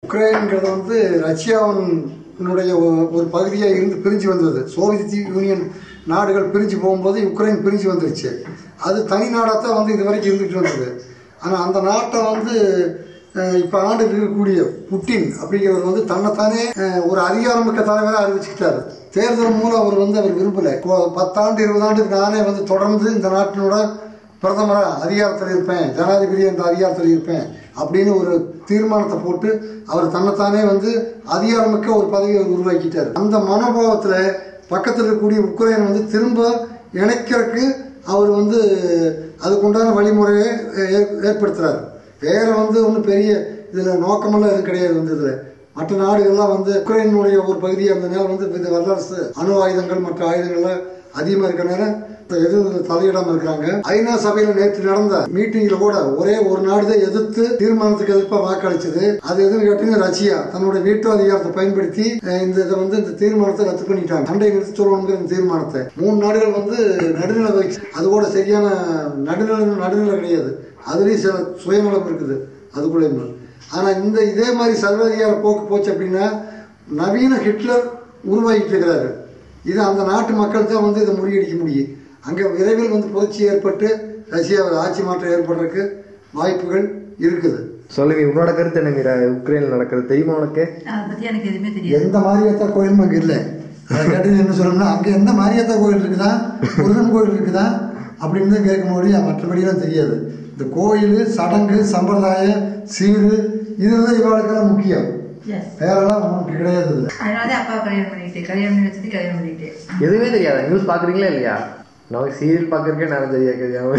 உக்ரைன்ங்கிறது வந்து ரஷ்யாவினுடைய ஒ- ஒரு பகுதியாக இருந்து பிரிஞ்சு வந்தது சோவியத் யூனியன் நாடுகள் பிரிஞ்சு போகும்போது உக்ரைன் பிரிஞ்சு வந்துருச்சு அது தனி நாடாக தான் வந்து இது வரைக்கும் இருந்துட்டு வந்தது ஆனால் அந்த நாட்டை வந்து இப்போ ஆண்டு இருக்கக்கூடிய புட்டின் அப்படிங்கிறது வந்து தன்னைத்தானே அஹ், ஒரு அதிகாரமிக்க தலைவராக அறிவிச்சுக்கிட்டாரு தேர்தல் மூலம் அவர் வந்து அவர் விரும்பலை இப்போ பத்தாண்டு இருபது ஆண்டுக்கு நானே வந்து தொடர்ந்து இந்த நாட்டினோட பிரதமராக அதிகாரத்தில் இருப்பேன் ஜனாதிபதி என்ற அதிகாரத்தில் இருப்பேன் அப்படின்னு ஒரு தீர்மானத்தை போட்டு அவர் தன்னைத்தானே வந்து அதிகாரமிக்க ஒரு பதவியை உருவாக்கிட்டார் அந்த மனோபாவத்தில் பக்கத்தில் இருக்கக்கூடிய உக்ரைன் வந்து திரும்ப இணைக்கிறதுக்கு அவர் வந்து அதுக்குண்டான வழிமுறையை ஏ- ஏற்படுத்துறாரு வேற வந்து ஒன்றும் பெரிய இதில் நோக்கமெல்லாம் எதுவும் கிடையாது வந்து இதில் மற்ற நாடுகள்லாம் வந்து உக்ரைனுடைய ஒரு பகுதியாக இருந்ததுனால வந்து இந்த வல்லரசு அணு ஆயுதங்கள் மற்ற ஆயுதங்கள்லாம் அதிகமாக இருக்கிறனால எதுவும் தலையிடாம இருக்கிறாங்க ஐநா சபையில நேற்று நடந்த மீட்டிங்ல கூட ஒரே ஒரு நாடு தான் எதிர்த்து தீர்மானத்துக்கு எதிர்ப்பா வாக்களிச்சது அது எதுன்னு கேட்டீங்கன்னா ரஷ்யா தன்னுடைய வீட்டு அதிகாரத்தை பயன்படுத்தி அஹ், இந்த இதை வந்து இந்த தீர்மானத்தை ரத்து பண்ணிட்டாங்க சண்டை நிறுத்தி சொல்லணுங்கிற இந்த தீர்மானத்தை மூணு நாடுகள் வந்து நடுநிலை வகிச்சு அது கூட சரியான நடுநிலை நடுநிலை கிடையாது அதுலேயும் சில சுயநலம் இருக்குது அதுக்குள்ளேயும் ஆனா இந்த இதே மாதிரி சர்வாதிகார போக்கு போச்சு அப்படின்னா நவீன ஹிட்லர் உருவாகிட்டு இருக்கிறாரு இது அந்த நாட்டு மக்கள் தான் வந்து இதை முறியடிக்க முடியும் அங்கே விரைவில் வந்து புரட்சி ஏற்பட்டு ரஷ்யாவில் ஆட்சி மாற்றம் ஏற்படுறதுக்கு வாய்ப்புகள் இருக்குது சொல்லுங்க உன்னோட கருத்து என்ன மீரா உக்ரைன்ல நடக்கிறது தெரியுமா உனக்கு அதை பத்தி எனக்கு எதுவுமே தெரியாது எந்த மாரியாத்தா கோயிலும் அங்கே இல்லை அதை கேட்டு என்ன சொல்லணும்னா அங்கே எந்த மாரியாத்தா கோயில் இருக்குதா முருகன் கோயில் இருக்குதா அப்படின்னு தான் கேட்க முடியும் மற்றபடியெல்லாம் தெரியாது இந்த கோயில் சடங்கு சம்பிரதாயம் சீரு இதுதான் இவாளுக்கெல்லாம் முக்கியம் எஸ் வேறெல்லாம் நமக்கு கிடையாது இல்லை அதனாலதான் அப்பா கல்யாணம் பண்ணிக்கிட்டு கல்யாணம் பண்ணி வச்சுட்டு கல்யாணம் பண்ணிக்கிட்டு எதுவுமே தெரியாதா நியூஸ் பாக்குறீங்களா இல்லையா நமக்கு சீரியல் பாக்குறதுக்கே நேரம் தெரியாது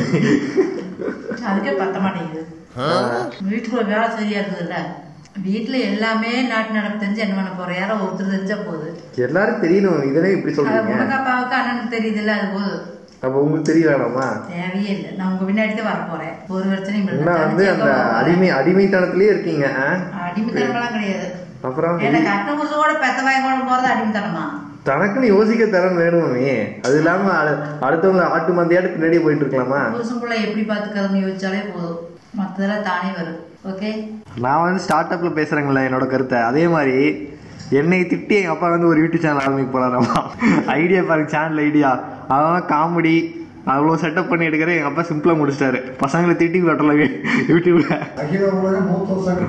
அதுக்கே பத்த மாட்டேங்குது வீட்டுக்குள்ள வேலை சரியா இருக்குதுல்ல வீட்டுல எல்லாமே நாட்டு நடப்பு தெரிஞ்சு என்ன பண்ண போறோம் யாரோ ஒருத்தர் தெரிஞ்சா போகுது எல்லாரும் தெரியணும் இதனே இப்படி அது சொல்றீங்க உனக்கு அப்பாவுக்கு அண்ணனுக்கு தெரியுதுல்ல அது போதும் அப்ப உங்களுக்கு தெரிய வேணாமா தேவையே இல்லை நான் உங்க பின்னாடி தான் வர போறேன் ஒரு பிரச்சனையும் இல்லை. என்ன வந்து அந்த அடிமை அடிமைத்தனத்திலேயே இருக்கீங்க ஆ? அடிமைத்தனமெல்லாம் கிடையாது அப்புறம் எனக்கு கட்ட புருஷோட பெத்த வாங்கி கூட போறது அடிமைத்தனமா தனக்குன்னு யோசிக்க திறன் வேணுமே அது இல்லாம அடு- அடுத்தவங்க ஆட்டு மந்தையாட்டு பின்னாடியே போயிட்டு இருக்கலாமா புருஷன் பிள்ளை எப்படி பாத்துக்கிறதுன்னு யோசிச்சாலே போதும் மத்ததெல்லாம் தானே வரும் ஓகே நான் வந்து ஸ்டார்ட் அப்ல பேசுறேங்களா என்னோட கருத்தை அதே மாதிரி என்னை திட்டி எங்க அப்பா வந்து ஒரு யூடியூப் சேனல் ஆரம்பிக்க போறாராமா ஐடியா பாருங்க சேனல் ஐடியா அவன் காமெடி அவ்வளோ செட்டப் பண்ணி எடுக்கிற எங்க அப்பா சிம்பிளா முடிச்சிட்டாரு பசங்களை திட்டி விட்டல யூடியூப்ல அகில உலக மூத்த சங்க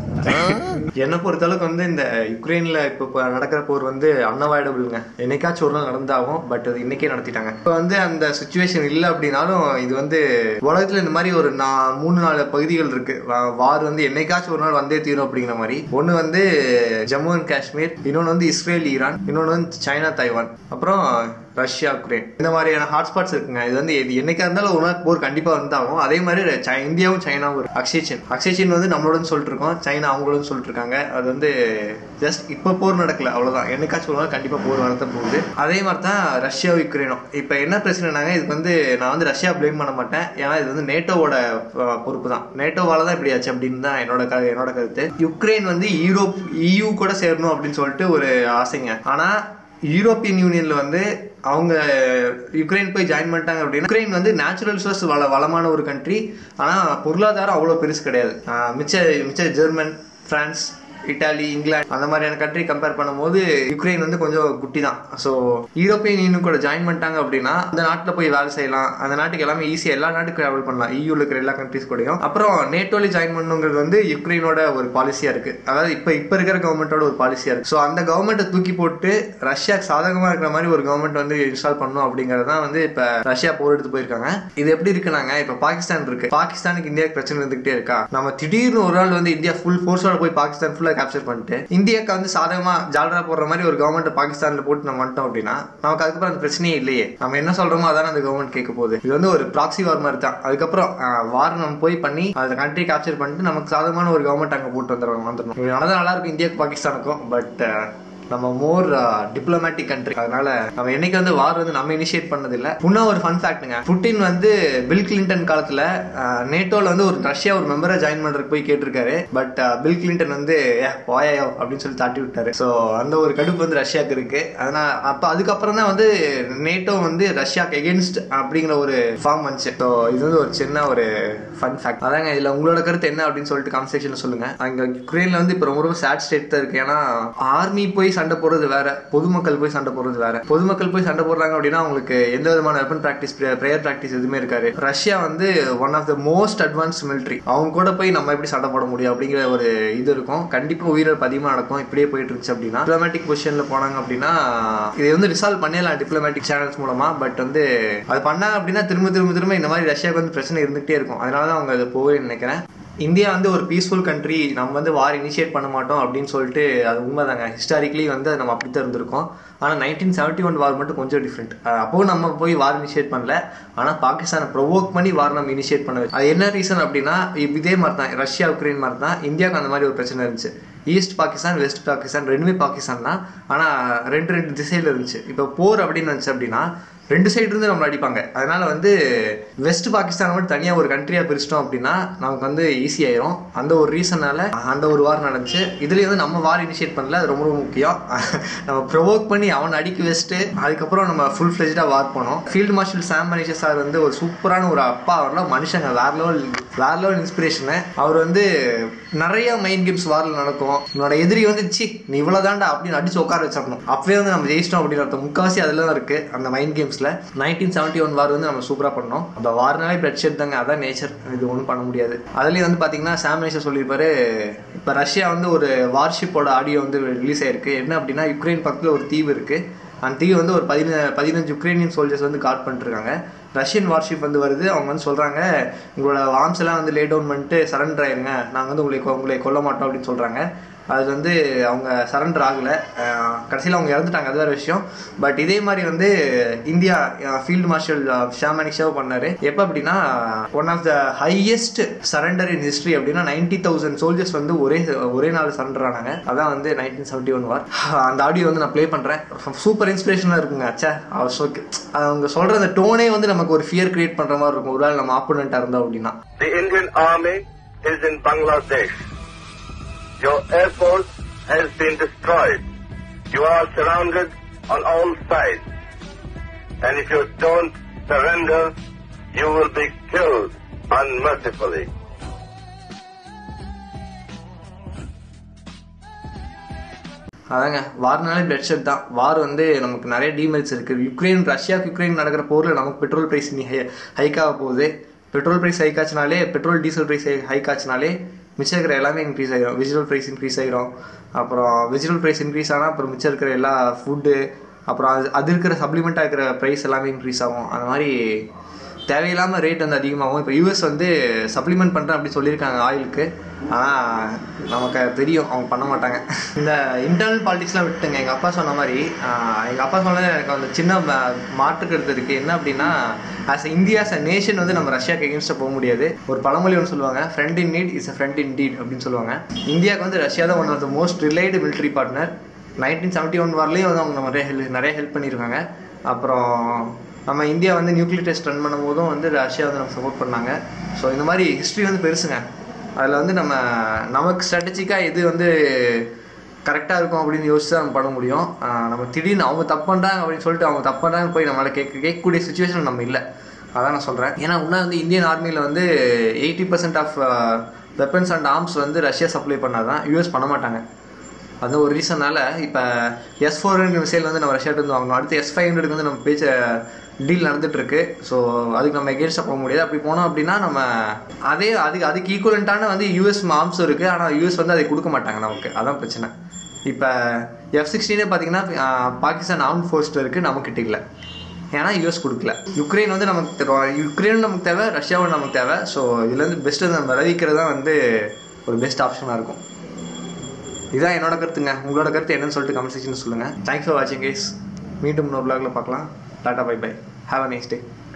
தலைவர் என்னை பொறுத்தளவுக்கு வந்து இந்த யுக்ரைன்ல இப்போ இப்போ நடக்கிற போர் வந்து அன்னவாய்டபிள்ங்க என்னைக்காச்சும் ஒரு நாள் நடந்தாகும் பட் அது இன்னைக்கே நடத்திட்டாங்க இப்போ வந்து அந்த சுச்சுவேஷன் இல்லை அப்படின்னாலும் இது வந்து உலகத்துல இந்த மாதிரி ஒரு நான் மூணு நாலு பகுதிகள் இருக்கு வார் வந்து என்னைக்காச்சும் ஒரு நாள் வந்தே தீரும் அப்படிங்கிற மாதிரி ஒன்று வந்து ஜம்மு அண்ட் காஷ்மீர் இன்னொன்று வந்து இஸ்ரேல் ஈரான் இன்னொன்று வந்து சைனா தைவான் அப்புறம் ரஷ்யா உக்ரைன் இந்த மாதிரியான ஹாட்ஸ்பாட்ஸ் இருக்குங்க இது வந்து இது என்னைக்கா இருந்தாலும் ஒரு நாள் போர் கண்டிப்பா வந்தாகும் அதே மாதிரி சை- இந்தியாவும் சைனாவும் ஒரு அக்ஷேஷன் அக்ஷேஷன் வந்து நம்மளோட சொல்லிட்டு இருக்கோம் சைனா அவங்களோட சொல்லிட்டு இருக்காங்க அது வந்து ஜஸ்ட் இப்போ போர் நடக்கல அவ்வளவுதான் என்னைக்காச்சும் ஒரு நாள் கண்டிப்பா போர் வரத போகுது அதே மாதிரி தான் ரஷ்யா யுக்ரைனும் இப்போ என்ன பிரச்சனைனாங்க இதுக்கு வந்து நான் வந்து ரஷ்யா ப்ளேம் பண்ண மாட்டேன் ஏன்னா இது வந்து நேட்டோவோட அஹ், பொறுப்பு தான் நேட்டோவால தான் இப்படி ஆச்சு அப்படின்னு தான் என்னோட க- என்னோட கருத்து யுக்ரைன் வந்து யூரோப் இயூ கூட சேரணும் அப்படின்னு சொல்லிட்டு ஒரு ஆசைங்க ஆனா யூரோப்பியன் யூனியன்ல வந்து அவங்க யுக்ரைன் போய் ஜாயின் பண்ணிட்டாங்க அப்படின்னா யுக்ரைன் வந்து நேச்சுரல் ரிசோர்ஸ் வள வளமான ஒரு கண்ட்ரி ஆனா பொருளாதாரம் அவ்வளவு பெருசு கிடையாது ஆஹ் மிச்ச மிச்ச ஜெர்மன் பிரான்ஸ் இட்டாலி இங்கிலாந்து அந்த மாதிரியான கண்ட்ரி கம்பேர் பண்ணும்போது யுக்ரைன் வந்து கொஞ்சம் குட்டி தான் ஸோ யூரோப்பியன் யூனியன் கூட ஜாயின் பண்ணிட்டாங்க அப்படின்னா அந்த நாட்டில் போய் வேலை செய்யலாம் அந்த நாட்டுக்கு எல்லாமே ஈஸியாக எல்லா நாட்டுக்கும் ட்ராவல் பண்ணலாம் யூல இருக்கிற எல்லா கண்ட்ரிஸ் கூடயும் அப்புறம் நேட்டோல ஜாயின் பண்ணுங்கிறது வந்து யுக்ரைனோட ஒரு பாலிசியா இருக்கு அதாவது இப்போ இப்போ இருக்கிற கவர்மெண்டோட ஒரு பாலிசியா இருக்கு ஸோ அந்த கவர்மெண்ட்டை தூக்கி போட்டு ரஷ்யாக்கு சாதகமா இருக்கிற மாதிரி ஒரு கவர்மெண்ட் வந்து இன்ஸ்டால் பண்ணும் அப்படிங்கறது தான் வந்து இப்ப ரஷ்யா போர் எடுத்து போயிருக்காங்க இது எப்படி இருக்குனாங்க இப்ப பாகிஸ்தான் இருக்கு பாகிஸ்தானுக்கு இந்தியாவுக்கு பிரச்சனை இருந்துகிட்டே இருக்கா நம்ம திடீர்னு ஒரு நாள் வந்து இந்தியா ஃபுல் ஃபோர்ஸோட போய் பாகிஸ்தான் ஃபுல்லா கேப்சர் பண்ணிட்டு இந்தியாவுக்கு வந்து சாதகமா ஜால்ரா போடுற மாதிரி ஒரு கவர்மெண்ட் பாகிஸ்தான்ல போட்டு நம்ம வந்துட்டோம் அப்படின்னா நமக்கு அதுக்கப்புறம் அந்த பிரச்சனையே இல்லையே நம்ம என்ன சொல்றோமோ அதான அந்த கவர்மெண்ட் கேட்க போகுது இது வந்து ஒரு ப்ராக்சி வார் மாதிரி தான் அதுக்கப்புறம் வார் நம்ம போய் பண்ணி அந்த கண்ட்ரி கேப்சர் பண்ணிட்டு நமக்கு சாதகமான ஒரு கவர்மெண்ட் அங்க போட்டு வந்துடுவாங்க வந்துடணும் இது நடந்தா நல்லா இருக்கும் இந்தியாவுக்கு பாகிஸ்தானுக்கும் பட் நம்ம மோர் டிப்ளமேட்டிக் கண்ட்ரி அதனால நம்ம என்னைக்கு வந்து வார் வந்து நம்ம இனிஷியேட் பண்ணதில்ல இன்னும் ஒரு ஃபன் ஃபேக்ட்டுங்க புட்டின் வந்து பில் கிளின்டன் காலத்துல நேட்டோல வந்து ஒரு ரஷ்யா ஒரு மெம்பரை ஜாயின் பண்றதுக்கு போய் கேட்டிருக்காரு பட் பில் கிளின்டன் வந்து "ஏ, போயாயோ அப்படின்னு சொல்லி தாட்டி விட்டாரு ஸோ அந்த ஒரு கடுப்பு வந்து ரஷ்யாவுக்கு இருக்கு அதனால அப்ப அதுக்கப்புறம் தான் வந்து நேட்டோ வந்து ரஷ்யாக்கு எகென்ஸ்ட் அப்படிங்கிற ஒரு ஃபார்ம் வந்துச்சு ஸோ இது வந்து ஒரு சின்ன ஒரு ஃபன் ஃபேக்ட் அதாங்க இதுல உங்களோட கருத்து என்ன அப்படின்னு சொல்லிட்டு கமெண்ட் செக்ஷன்ல சொல்லுங்க அங்க யுக்ரைன்ல வந்து இப்போ ரொம்ப ரொம்ப சேட் ஸ்டேட் தான் இருக்கு ஏன்னா ஆர்மி போய் சண்டை போடுறது வேற பொதுமக்கள் போய் சண்டை போடுறது வேற பொதுமக்கள் போய் சண்டை போடுறாங்க அப்படின்னா அவங்களுக்கு எந்த விதமான வெப்பன் பிராக்டிஸ் ப்ரேயர் பிராக்டிஸ் எதுவுமே இருக்காரு ரஷ்யா வந்து one of the most advance military அவங்க கூட போய் நம்ம எப்படி சண்டை போட முடியும் அப்படிங்கிற ஒரு இது இருக்கும் கண்டிப்பா உயிரிழப்பு அதிகமா நடக்கும் இப்படியே போயிட்டு இருந்துச்சு அப்படின்னா டிப்ளமேட்டிக் பொசிஷன்ல போனாங்க அப்படின்னா இதை வந்து ரிசால்வ் பண்ணிடலாம் டிப்ளமேட்டிக் சேனல்ஸ் மூலமா பட் வந்து அது பண்ணாங்க அப்படின்னா திரும்ப திரும்ப திரும்ப இந்த மாதிரி ரஷ்யாவுக்கு வந்து பிரச்சனை இருந்துகிட்டே இருக்கும் அதனால தான் அவங்க அதை போவே நினைக்கிறேன் இந்தியா வந்து ஒரு பீஸ்ஃபுல் கண்ட்ரி நம்ம வந்து வார் இனிஷியேட் பண்ண மாட்டோம் அப்படின்னு சொல்லிட்டு அது உண்மைதாங்க ஹிஸ்டாரிக்கலி வந்து நம்ம அப்படி தான் இருந்திருக்கோம் ஆனால் நைன்டீன் செவன்ட்டி ஒன் வார் மட்டும் கொஞ்சம் டிஃப்ரெண்ட் அப்போவும் நம்ம போய் வார் இனிஷியேட் பண்ணல ஆனால் பாகிஸ்தானை ப்ரொவோக் பண்ணி வார் நம்ம இனிஷியேட் பண்ண வச்சு அது என்ன ரீசன் அப்படின்னா இப்ப இதே மாதிரி தான் ரஷ்யா உக்ரைன் மாதிரி தான் இந்தியாவுக்கு அந்த மாதிரி ஒரு பிரச்சனை இருந்துச்சு ஈஸ்ட் பாகிஸ்தான் வெஸ்ட் பாகிஸ்தான் ரெண்டுமே பாகிஸ்தான் தான் ஆனால் ரெண்டு ரெண்டு திசையில் இருந்துச்சு இப்போ போர் அப்படின்னு இருந்துச்சு அப்படின்னா ரெண்டு சைடு இருந்து நம்மளை அடிப்பாங்க அதனால வந்து வெஸ்ட் பாகிஸ்தான் மட்டும் தனியாக ஒரு கண்ட்ரியா பிரிச்சிட்டோம் அப்படின்னா நமக்கு வந்து ஈஸி ஆயிரும் அந்த ஒரு ரீசனால அந்த ஒரு வார் நடந்துச்சு இதுலயே வந்து நம்ம வார் இனிஷியேட் பண்ணல அது ரொம்ப ரொம்ப முக்கியம் நம்ம ப்ரொவோக் பண்ணி அவனை அடிக்க வச்சுட்டு அதுக்கப்புறம் நம்ம ஃபுல் ஃபிளெஜ்டா வார் பண்ணோம் field marshal Sam Manekshaw sir வந்து ஒரு சூப்பரான ஒரு அப்பா அவர்லாம் மனுஷங்க வேற லெவல் வேற லெவல் இன்ஸ்பிரேஷனு அவர் வந்து நிறைய மைண்ட் கேம்ஸ் வாரில் நடக்கும் உன்னோட எதிரி வந்து சி நீ இவ்வளவுதான்டா அப்படின்னு அடிச்சு உட்கார வச்சிடணும் அப்பவே வந்து நம்ம ஜெயிச்சிட்டோம் அப்படின்னு அர்த்தம் முக்காவாசி அதுல தான் இருக்கு அந்த மைண்ட் கேம்ஸ்ல நைன்டீன் செவன்டி ஒன் வார் வந்து நம்ம சூப்பரா பண்ணோம் அந்த வார்னாலே பிளட் ஷெட் தாங்க அதான் நேச்சர் இது ஒன்றும் பண்ண முடியாது அதுலயும் வந்து பாத்தீங்கன்னா சாம் நேச்சர் சொல்லியிருப்பாரு இப்ப ரஷ்யா வந்து ஒரு வார்ஷிப்போட ஆடியோ வந்து ரிலீஸ் ஆயிருக்கு என்ன அப்படின்னா யுக்ரைன் பக்கத்துல ஒரு தீவு இருக்கு அந்த தீவு வந்து ஒரு பதின பதினஞ்சு யுக்ரைனியன் சோல்ஜர்ஸ் வந்து காட் பண்ணிருக்காங்க ரஷ்யன் வார்ஷிப் வந்து வருது அவங்க வந்து சொல்றாங்க உங்களோட ஆர்ம்ஸ் எல்லாம் வந்து லே டவுன் பண்ணிட்டு சரண்டர் ஆயிருங்க நாங்க வந்து உங்களை கொ- உங்களை கொல்ல மாட்டோம் அப்படின்னு சொல்றாங்க அது வந்து அவங்க சரண்டர் ஆகல கடைசியில் அவங்க இறந்துட்டாங்க அது வேற விஷயம் பட் இதே மாதிரி வந்து இந்தியா ஃபீல்டு மார்ஷல் ஷாமனிக் ஷோ பண்ணாரு எப்போ அப்படின்னா one of the highest surrender in history அப்படின்னா நைன்டி தௌசண்ட் சோல்ஜர்ஸ் வந்து ஒரே ஒரே நாள் சரண்டர் ஆனாங்க அதான் வந்து நைன்டீன் செவன்டி ஒன் வார் அந்த ஆடியோ வந்து நான் ப்ளே பண்றேன் சூப்பர் இன்ஸ்பிரேஷனாக இருக்குங்க அச்சா அவர் சொ- அவங்க சொல்ற அந்த டோனே வந்து நமக்கு ஒரு ஃபியர் கிரியேட் பண்ற மாதிரி இருக்கும் ஒரு வேளை நம்ம ஆப்போனண்டா இருந்தோம் அப்படின்னா The Indian Army is in Bangladesh. Your air force has been destroyed. You are surrounded on all sides. And if you don't surrender, you will be killed unmercifully. அதாங்க வார்னாலே பிளட் ஷெட் தான் வார் வந்து நமக்கு நிறைய டீமெரிட்ஸ் இருக்கு Ukraine ரஷ்யாவுக்கு Ukraine நடக்கிற போர்ல நமக்கு பெட்ரோல் பிரைஸ் இனி ஹைக் ஆக போகுது பெட்ரோல் பிரைஸ் ஹைக் ஆச்சுனாலே பெட்ரோல் டீசல் பிரைஸ் ஹைக் ஆச்சுனாலே மிச்சம் இருக்கிற எல்லாமே இன்க்ரீஸ் ஆகிரும் வெஜிடபிள் பிரைஸ் இன்க்ரீஸ் ஆகிரும் அப்புறம் வெஜிடபிள் பிரைஸ் இன்க்ரீஸ் ஆனால் அப்புறம் மிச்சம் இருக்கிற எல்லா ஃபுட்டு அப்புறம் அது அது இருக்கிற சப்ளிமெண்ட்டாக இருக்கிற ப்ரைஸ் எல்லாமே இன்க்ரீஸ் ஆகும் அந்த மாதிரி தேவையில்லாம ரேட் வந்து அதிகமாகும் இப்போ யூஎஸ் வந்து சப்ளிமெண்ட் பண்ணுறேன் அப்படி சொல்லியிருக்காங்க ஆயிலுக்கு ஆனால் நமக்கு அது தெரியும் அவங்க பண்ண மாட்டாங்க இந்த இன்டர்னல் பாலிடிக்ஸ்லாம் விட்டுங்க எங்கள் அப்பா சொன்ன மாதிரி எங்கள் அப்பா சொன்னது எனக்கு அந்த சின்ன ம- மாற்று கருத்து இருக்குது என்ன அப்படின்னா as India as a nation வந்து நம்ம ரஷ்யாக்கு எகென்ஸ்டாக போக முடியாது ஒரு பழமொழி ஒன்று சொல்லுவாங்க friend in need is a friend in deed அப்படின்னு சொல்லுவாங்க இந்தியாவுக்கு வந்து ரஷ்யா தான் one of the most relied military partner nineteen seventy one வார்லேயும் வந்து அவங்க நிறைய ஹெல்ப் நிறைய ஹெல்ப் பண்ணியிருக்காங்க அப்புறம் நம்ம இந்தியா வந்து நியூக்ளியர் டெஸ்ட் ரன் பண்ணும்போதும் வந்து ரஷ்யா வந்து நம்ம சப்போர்ட் பண்ணாங்க ஸோ இந்த மாதிரி ஹிஸ்ட்ரி வந்து பெருசுங்க அதில் வந்து நம்ம நமக்கு ஸ்ட்ராட்டஜிக்காக எது வந்து கரெக்டாக இருக்கும் அப்படின்னு யோசிச்சு தான் நம்ம பண்ண முடியும் ஆஹ் நம்ம திடீர்னு அவங்க தப்பு பண்ணுறாங்க அப்படின்னு சொல்லிட்டு அவங்க தப்பு பண்ணுறாங்க போய் நம்மளால கேட்க கேட்கக்கூடிய சுச்சுவேஷன் நம்ம இல்லை அதான் நான் சொல்கிறேன் ஏன்னா இன்னும் வந்து இந்தியன் ஆர்மியில் வந்து eighty percent of weapons and arms வந்து ரஷ்யா சப்ளை பண்ணாதான் யூஎஸ் பண்ண மாட்டாங்க அந்த ஒரு ரீசனால இப்போ எஸ் ஃபோர் ஹண்ட்ரட் மிசைல் வந்து நம்ம ரஷ்யாட்டு இருந்து வாங்கணும் அடுத்து எஸ் ஃபைவ் ஹண்ட்ரட் வந்து நம்ம பேச்ச டீல் நடந்துட்டு இருக்கு ஸோ அதுக்கு நம்ம எகேன்ஸ்டாக போக முடியாது அப்படி போனோம் அப்படின்னா நம்ம அதே அதுக்கு அதுக்கு ஈக்குவலண்ட்டான வந்து யூஎஸ் ஆர்ம்ஸ் இருக்கு ஆனால் யூஎஸ் வந்து அதை கொடுக்க மாட்டாங்க நமக்கு அதான் பிரச்சனை இப்போ எஃப் சிக்ஸ்டீனே பார்த்தீங்கன்னா ஆஹ், பாகிஸ்தான் ஆர்ம் ஃபோர்ஸ்ட் இருக்கு நமக்கிட்ட இல்லை ஏன்னா யூஎஸ் கொடுக்கல யுக்ரைன் வந்து நமக்கு தருவா- யுக்ரைன் நமக்கு தேவை ரஷ்யாவும் நமக்கு தேவை ஸோ இதுலேருந்து பெஸ்ட்டு நம்ம விளைவிக்கிறது தான் வந்து ஒரு பெஸ்ட் ஆப்ஷனாக இருக்கும் இதான் என்னோட கருத்துங்க உங்களோட கருத்து என்னன்னு சொல்லிட்டு கமெண்ட் செக்ஷன் சொல்லுங்கள் தேங்க்ஸ் ஃபார் வாட்சிங் கைஸ் மீண்டும் இன்னொரு vlogல பார்க்கலாம் tata bye bye have a nice day